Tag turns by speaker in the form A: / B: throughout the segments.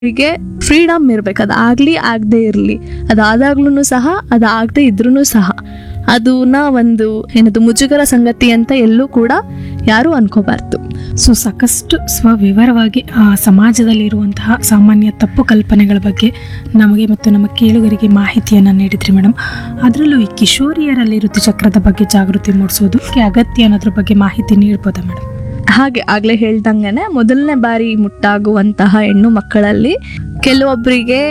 A: ಅವರಿಗೆ ಫ್ರೀಡಮ್ ಇರ್ಬೇಕು ಅದಾಗ್ಲಿ ಆಗದೆ ಇರಲಿ ಅದಾದಾಗ್ಲೂ ಸಹ ಅದಾಗದೆ ಇದ್ರೂ ಸಹ ಅದನ್ನ ಒಂದು ಏನದು ಮುಜುಗರ ಸಂಗತಿ ಅಂತ ಎಲ್ಲೂ ಕೂಡ ಯಾರು ಅನ್ಕೋಬಾರ್ದು
B: ಸೊ ಸಾಕಷ್ಟು ಸ್ವವಿವರವಾಗಿ ಆ, ಸಮಾಜದಲ್ಲಿರುವಂತಹ ಸಾಮಾನ್ಯ ತಪ್ಪು ಕಲ್ಪನೆಗಳ ಬಗ್ಗೆ ನಮಗೆ ಮತ್ತು ನಮ್ಮ ಕೇಳುಗರಿಗೆ ಮಾಹಿತಿಯನ್ನು ನೀಡಿದ್ರಿ ಮೇಡಮ್ ಅದರಲ್ಲೂ ಈ ಕಿಶೋರಿಯರಲ್ಲಿ ಋತುಚಕ್ರದ ಬಗ್ಗೆ ಜಾಗೃತಿ ಮೂಡಿಸೋದಕ್ಕೆ ಅಗತ್ಯ ಅನ್ನೋದ್ರ ಬಗ್ಗೆ ಮಾಹಿತಿ ನೀಡ್ಬೋದಾ ಮೇಡಮ್
A: ಹಾಗೆ ಆಗ್ಲೇ ಹೇಳ್ದಂಗೆನೆ ಮೊದಲನೇ ಬಾರಿ ಮುಟ್ಟಾಗುವಂತಹ ಹೆಣ್ಣು ಮಕ್ಕಳಲ್ಲಿ ಕೆಲವೊಬ್ಬರಿಗೆ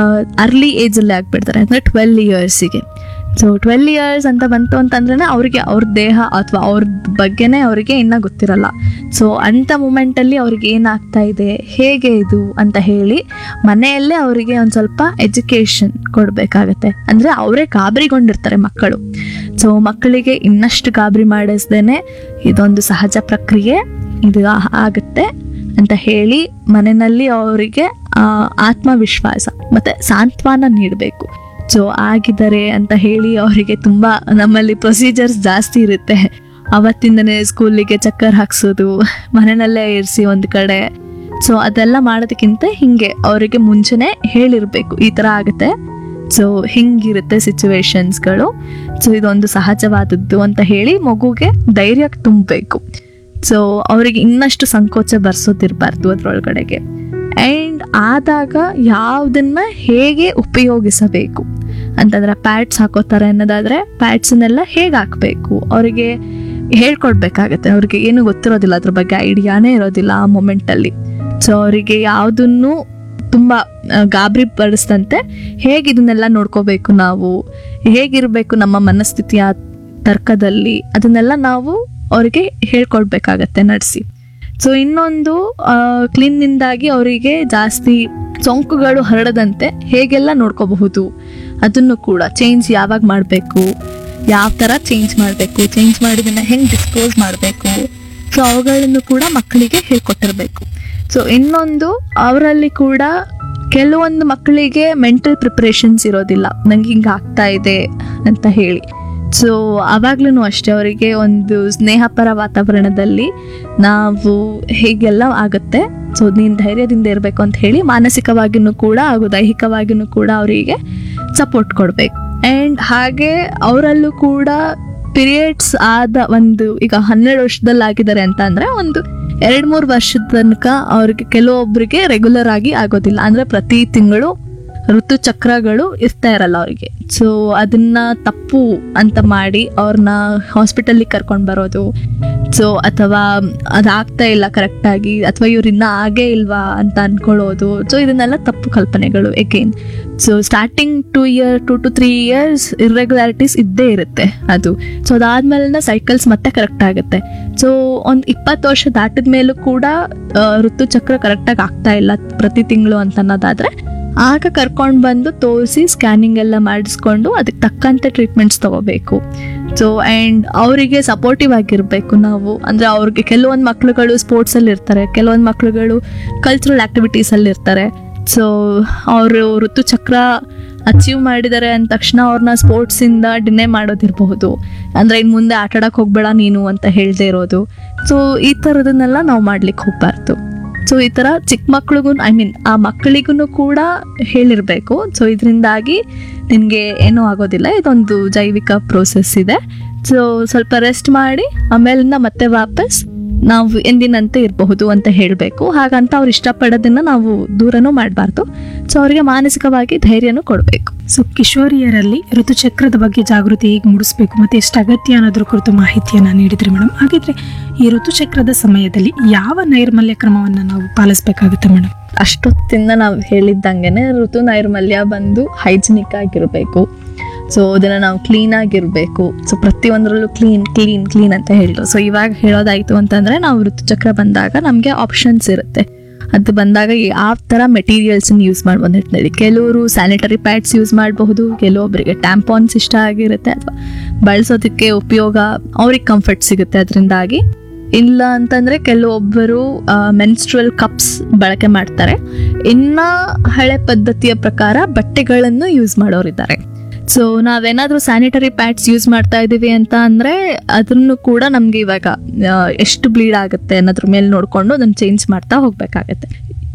A: ಅರ್ಲಿ ಏಜಲ್ಲಿ ಆಗ್ಬಿಡ್ತಾರೆ ಅಂದ್ರೆ ಟ್ವೆಲ್ ಇಯರ್ಸಿಗೆ ಸೊ ಟ್ವೆಲ್ ಇಯರ್ಸ್ ಅಂತ ಬಂತು ಅಂತಂದ್ರೆ ಅವ್ರಿಗೆ ಅವ್ರ ದೇಹ ಅಥವಾ ಅವ್ರ ಬಗ್ಗೆನೇ ಅವರಿಗೆ ಇನ್ನ ಗೊತ್ತಿರಲ್ಲ ಸೊ ಅಂಥ ಮೂಮೆಂಟಲ್ಲಿ ಅವ್ರಿಗೆ ಏನಾಗ್ತಾ ಇದೆ ಹೇಗೆ ಇದು ಅಂತ ಹೇಳಿ ಮನೆಯಲ್ಲೇ ಅವರಿಗೆ ಒಂದು ಸ್ವಲ್ಪ ಎಜುಕೇಶನ್ ಕೊಡಬೇಕಾಗತ್ತೆ ಅಂದರೆ ಅವರೇ ಗಾಬರಿಗೊಂಡಿರ್ತಾರೆ ಮಕ್ಕಳು ಸೊ ಮಕ್ಕಳಿಗೆ ಇನ್ನಷ್ಟು ಗಾಬರಿ ಮಾಡಿಸ್ದೇನೆ ಇದೊಂದು ಸಹಜ ಪ್ರಕ್ರಿಯೆ ಇದು ಆ- ಆಗುತ್ತೆ ಅಂತ ಹೇಳಿ ಮನೆಯಲ್ಲಿ ಅವರಿಗೆ ಆ, ಆತ್ಮವಿಶ್ವಾಸ ಮತ್ತೆ ಸಾಂತ್ವನ ನೀಡಬೇಕು ಸೊ ಆಗಿದ್ದಾರೆ ಅಂತ ಹೇಳಿ ಅವರಿಗೆ ತುಂಬ ನಮ್ಮಲ್ಲಿ ಪ್ರೊಸೀಜರ್ಸ್ ಜಾಸ್ತಿ ಇರುತ್ತೆ ಅವತ್ತಿಂದನೇ ಸ್ಕೂಲಿಗೆ ಚಕ್ಕರ್ ಹಾಕ್ಸೋದು ಮನೆಯಲ್ಲೇ ಇರಿಸಿ ಒಂದು ಕಡೆ ಸೊ ಅದೆಲ್ಲ ಮಾಡೋದಕ್ಕಿಂತ ಹಿಂಗೆ ಅವರಿಗೆ ಮುಂಚೆನೆ ಹೇಳಿರ್ಬೇಕು ಈ ಥರ ಆಗುತ್ತೆ ಸೊ ಹಿಂಗಿರುತ್ತೆ ಸಿಚುವೇಶನ್ಸ್ಗಳು ಸೊ ಇದೊಂದು ಸಹಜವಾದದ್ದು ಅಂತ ಹೇಳಿ ಮಗುಗೆ ಧೈರ್ಯ ತುಂಬಬೇಕು ಸೊ ಅವರಿಗೆ ಇನ್ನಷ್ಟು ಸಂಕೋಚ ಬರ್ಸೋದಿರಬಾರ್ದು ಅದ್ರೊಳಗಡೆಗೆ ಆ್ಯಂಡ್ ಆದಾಗ ಯಾವುದನ್ನ ಹೇಗೆ ಉಪಯೋಗಿಸಬೇಕು ಅಂತಂದ್ರೆ ಪ್ಯಾಡ್ಸ್ ಹಾಕೋತಾರೆ ಅನ್ನೋದಾದ್ರೆ ಪ್ಯಾಡ್ಸನ್ನೆಲ್ಲ ಹೇಗೆ ಹಾಕಬೇಕು ಅವರಿಗೆ ಹೇಳ್ಕೊಡ್ಬೇಕಾಗತ್ತೆ ಅವ್ರಿಗೆ ಏನು ಗೊತ್ತಿರೋದಿಲ್ಲ ಅದ್ರ ಬಗ್ಗೆ ಐಡಿಯಾನೇ ಇರೋದಿಲ್ಲ ಆ ಮೊಮೆಂಟಲ್ಲಿ ಸೊ ಅವರಿಗೆ ಯಾವುದನ್ನು ತುಂಬ ಆ, ಗಾಬರಿ ಪಡಿಸ್ದಂತೆ ಹೇಗೆ ಇದನ್ನೆಲ್ಲ ನೋಡ್ಕೋಬೇಕು ನಾವು ಹೇಗಿರಬೇಕು ನಮ್ಮ ಮನಸ್ಥಿತಿಯ ತರ್ಕದಲ್ಲಿ ಅದನ್ನೆಲ್ಲ ನಾವು ಅವರಿಗೆ ಹೇಳ್ಕೊಡ್ಬೇಕಾಗತ್ತೆ ನಡೆಸಿ ಸೊ ಇನ್ನೊಂದು ಕ್ಲೀನ್ನಿಂದಾಗಿ ಅವರಿಗೆ ಜಾಸ್ತಿ ಸೋಂಕುಗಳು ಹರಡದಂತೆ ಹೇಗೆಲ್ಲ ನೋಡ್ಕೋಬಹುದು ಅದನ್ನು ಕೂಡ ಚೇಂಜ್ ಯಾವಾಗ ಮಾಡಬೇಕು ಯಾವ ಥರ ಚೇಂಜ್ ಮಾಡಬೇಕು ಚೇಂಜ್ ಮಾಡಿದನ್ನ ಹೆಂಗೆ ಡಿಸ್ಪೋಸ್ ಮಾಡಬೇಕು ಸೊ ಅವುಗಳನ್ನು ಕೂಡ ಮಕ್ಕಳಿಗೆ ಹೇಳ್ಕೊಟ್ಟಿರ್ಬೇಕು ಸೊ ಇನ್ನೊಂದು ಅವರಲ್ಲಿ ಕೂಡ ಕೆಲವೊಂದು ಮಕ್ಕಳಿಗೆ ಮೆಂಟಲ್ ಪ್ರಿಪ್ರೇಷನ್ಸ್ ಇರೋದಿಲ್ಲ ನಂಗೆ ಹಿಂಗೆ ಆಗ್ತಾ ಇದೆ ಅಂತ ಹೇಳಿ ಸೊ ಆವಾಗ್ಲೂ ಅಷ್ಟೇ ಅವರಿಗೆ ಒಂದು ಸ್ನೇಹಪರ ವಾತಾವರಣದಲ್ಲಿ ನಾವು ಹೀಗೆಲ್ಲ ಆಗುತ್ತೆ ಸೊ ನೀನು ಧೈರ್ಯದಿಂದ ಇರಬೇಕು ಅಂತ ಹೇಳಿ ಮಾನಸಿಕವಾಗಿಯೂ ಕೂಡ ಹಾಗೂ ದೈಹಿಕವಾಗಿಯೂ ಕೂಡ ಅವರಿಗೆ ಸಪೋರ್ಟ್ ಕೊಡಬೇಕು ಆ್ಯಂಡ್ ಹಾಗೆ ಅವರಲ್ಲೂ ಕೂಡ ಪೀರಿಯಡ್ಸ್ ಆದ ಒಂದು ಈಗ ಹನ್ನೆರಡು ವರ್ಷದಲ್ಲಿ ಆಗಿದ್ದಾರೆ ಅಂತ ಅಂದರೆ ಒಂದು ಎರಡು ಮೂರು ವರ್ಷದ ತನಕ ಅವ್ರಿಗೆ ಕೆಲವೊಬ್ಬರಿಗೆ ರೆಗ್ಯುಲರ್ ಆಗಿ ಆಗೋದಿಲ್ಲ ಅಂದರೆ ಪ್ರತಿ ತಿಂಗಳು ಋತುಚಕ್ರಗಳು ಇರ್ತಾ ಇರಲ್ಲ ಅವರಿಗೆ ಸೊ ಅದನ್ನ ತಪ್ಪು ಅಂತ ಮಾಡಿ ಅವ್ರನ್ನ ಹಾಸ್ಪಿಟಲ್ಲಿಗೆ ಕರ್ಕೊಂಡು ಬರೋದು ಸೊ ಅಥವಾ ಅದಾಗ್ತಾ ಇಲ್ಲ ಕರೆಕ್ಟಾಗಿ ಅಥವಾ ಇವ್ರಿನ್ನ ಆಗೇ ಇಲ್ವಾ ಅಂತ ಅನ್ಕೊಳ್ಳೋದು ಸೊ ಇದನ್ನೆಲ್ಲ ತಪ್ಪು ಕಲ್ಪನೆಗಳು again so starting two year to two three years irregularities ಇದ್ದೇ ಇರುತ್ತೆ ಅದು ಸೊ ಅದಾದ್ಮೇಲೆ ಸೈಕಲ್ಸ್ ಮತ್ತೆ ಕರೆಕ್ಟ್ ಆಗುತ್ತೆ ಸೊ ಒಂದು ಇಪ್ಪತ್ತು ವರ್ಷ ದಾಟಿದ ಮೇಲೂ ಕೂಡ ಆ, ಋತುಚಕ್ರ ಕರೆಕ್ಟಾಗಿ ಆಗ್ತಾ ಇಲ್ಲ ಪ್ರತಿ ತಿಂಗಳು ಅಂತ ಅನ್ನೋದಾದ್ರೆ ಆಗ ಕರ್ಕೊಂಡು ಬಂದು ತೋರಿಸಿ ಸ್ಕ್ಯಾನಿಂಗ್ ಎಲ್ಲ ಮಾಡಿಸ್ಕೊಂಡು ಅದಕ್ಕೆ ತಕ್ಕಂತೆ ಟ್ರೀಟ್ಮೆಂಟ್ಸ್ ತಗೋಬೇಕು ಸೊ ಆ್ಯಂಡ್ ಅವರಿಗೆ ಸಪೋರ್ಟಿವ್ ಆಗಿರಬೇಕು ನಾವು ಅಂದರೆ ಅವ್ರಿಗೆ ಕೆಲವೊಂದು ಮಕ್ಳುಗಳು ಸ್ಪೋರ್ಟ್ಸಲ್ಲಿ ಇರ್ತಾರೆ ಕೆಲವೊಂದು ಮಕ್ಳುಗಳು ಕಲ್ಚರಲ್ ಆ್ಯಕ್ಟಿವಿಟೀಸಲ್ಲಿ ಇರ್ತಾರೆ ಸೊ ಅವರು ಋತುಚಕ್ರ ಅಚೀವ್ ಮಾಡಿದ್ದಾರೆ ಅಂದ ತಕ್ಷಣ ಅವ್ರನ್ನ ಸ್ಪೋರ್ಟ್ಸಿಂದ ಡಿನೇ ಮಾಡೋದಿರಬಹುದು ಅಂದರೆ ಇನ್ನು ಮುಂದೆ ಆಟ ಆಡಕ್ಕೆ ಹೋಗ್ಬೇಡ ನೀನು ಅಂತ ಹೇಳದೇ ಇರೋದು ಸೊ ಈ ಥರದನ್ನೆಲ್ಲ ನಾವು ಮಾಡ್ಲಿಕ್ಕೆ ಹೋಗ್ಬಾರ್ದು ಸೊ ಈ ಥರ ಚಿಕ್ಕ ಮಕ್ಳಿಗೂ ಐ ಮೀನ್ ಆ ಮಕ್ಕಳಿಗೂ ಕೂಡ ಹೇಳಿರಬೇಕು ಸೊ ಇದರಿಂದಾಗಿ ನಿನಗೆ ಏನೂ ಆಗೋದಿಲ್ಲ ಇದೊಂದು ಜೈವಿಕ ಪ್ರೋಸೆಸ್ ಇದೆ ಸೊ ಸ್ವಲ್ಪ ರೆಸ್ಟ್ ಮಾಡಿ ಆಮೇಲಿಂದ ಮತ್ತೆ ವಾಪಸ್ ನಾವು ಎಂದಿನಂತೆ ಇರಬಹುದು ಅಂತ ಹೇಳಬೇಕು ಹಾಗಂತ ಅವ್ರು ಇಷ್ಟಪಡೋದನ್ನ ನಾವು ದೂರನೂ ಮಾಡಬಾರ್ದು ಸೊ ಅವರಿಗೆ ಮಾನಸಿಕವಾಗಿ ಧೈರ್ಯನೂ ಕೊಡಬೇಕು
B: ಸೊ ಕಿಶೋರಿಯರಲ್ಲಿ ಋತುಚಕ್ರದ ಬಗ್ಗೆ ಜಾಗೃತಿ ಹೇಗೆ ಮೂಡಿಸಬೇಕು ಮತ್ತೆ ಎಷ್ಟು ಅಗತ್ಯ ಅನ್ನೋದ್ರ ಕುರಿತು ಮಾಹಿತಿಯನ್ನು ನೀಡಿದ್ರಿ ಮೇಡಮ್ ಹಾಗಿದ್ರೆ ಈ ಋತುಚಕ್ರದ ಸಮಯದಲ್ಲಿ ಯಾವ ನೈರ್ಮಲ್ಯ ಕ್ರಮವನ್ನು ನಾವು ಪಾಲಿಸಬೇಕಾಗುತ್ತೆ ಮೇಡಮ್
A: ಅಷ್ಟೊತ್ತಿಂದ ನಾವು ಹೇಳಿದ್ದಂಗೆನೆ ಋತು ನೈರ್ಮಲ್ಯ ಬಂದು ಹೈಜಿನಿಕ್ ಆಗಿರಬೇಕು ಸೊ ಅದನ್ನು ನಾವು ಕ್ಲೀನ್ ಆಗಿರಬೇಕು ಸೊ ಪ್ರತಿಯೊಂದರಲ್ಲೂ ಕ್ಲೀನ್ ಕ್ಲೀನ್ ಕ್ಲೀನ್ ಅಂತ ಹೇಳಿದ್ರು ಸೊ ಇವಾಗ ಹೇಳೋದಾಯ್ತು ಅಂತಂದರೆ ನಾವು ಋತುಚಕ್ರ ಬಂದಾಗ ನಮಗೆ ಆಪ್ಷನ್ಸ್ ಇರುತ್ತೆ ಅದು ಬಂದಾಗ ಯಾವ ಥರ ಮೆಟೀರಿಯಲ್ಸನ್ನ ಯೂಸ್ ಮಾಡ್ಬೋದು ಅಂತೇಳಿ ಕೆಲವರು ಸ್ಯಾನಿಟರಿ ಪ್ಯಾಡ್ಸ್ ಯೂಸ್ ಮಾಡಬಹುದು ಕೆಲವೊಬ್ಬರಿಗೆ ಟ್ಯಾಂಪಾನ್ಸ್ ಇಷ್ಟ ಆಗಿರುತ್ತೆ ಅಥವಾ ಬಳಸೋದಕ್ಕೆ ಉಪಯೋಗ ಅವ್ರಿಗೆ ಕಂಫರ್ಟ್ ಸಿಗುತ್ತೆ ಅದರಿಂದಾಗಿ ಇಲ್ಲ ಅಂತಂದ್ರೆ ಕೆಲವೊಬ್ಬರು ಮೆನ್ಸ್ಟ್ರಲ್ ಕಪ್ಸ್ ಬಳಕೆ ಮಾಡ್ತಾರೆ ಇನ್ನ ಹಳೆ ಪದ್ಧತಿಯ ಪ್ರಕಾರ ಬಟ್ಟೆಗಳನ್ನು ಯೂಸ್ ಮಾಡೋರಿದ್ದಾರೆ ಸೊ ನಾವೇನಾದ್ರೂ ಸ್ಯಾನಿಟರಿ ಪ್ಯಾಡ್ಸ್ ಯೂಸ್ ಮಾಡ್ತಾ ಇದೀವಿ ಅಂತ ಅಂದ್ರೆ ಅದನ್ನು ಕೂಡ ನಮ್ಗೆ ಇವಾಗ ಆ, ಎಷ್ಟು ಬ್ಲೀಡ್ ಆಗುತ್ತೆ ಅನ್ನೋದ್ರ ಮೇಲೆ ನೋಡ್ಕೊಂಡು ಅದನ್ನ ಚೇಂಜ್ ಮಾಡ್ತಾ ಹೋಗ್ಬೇಕಾಗತ್ತೆ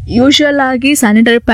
A: ಯೂಶುವಲ್ ಆಗಿ ಸ್ಯಾನಿಟರಿ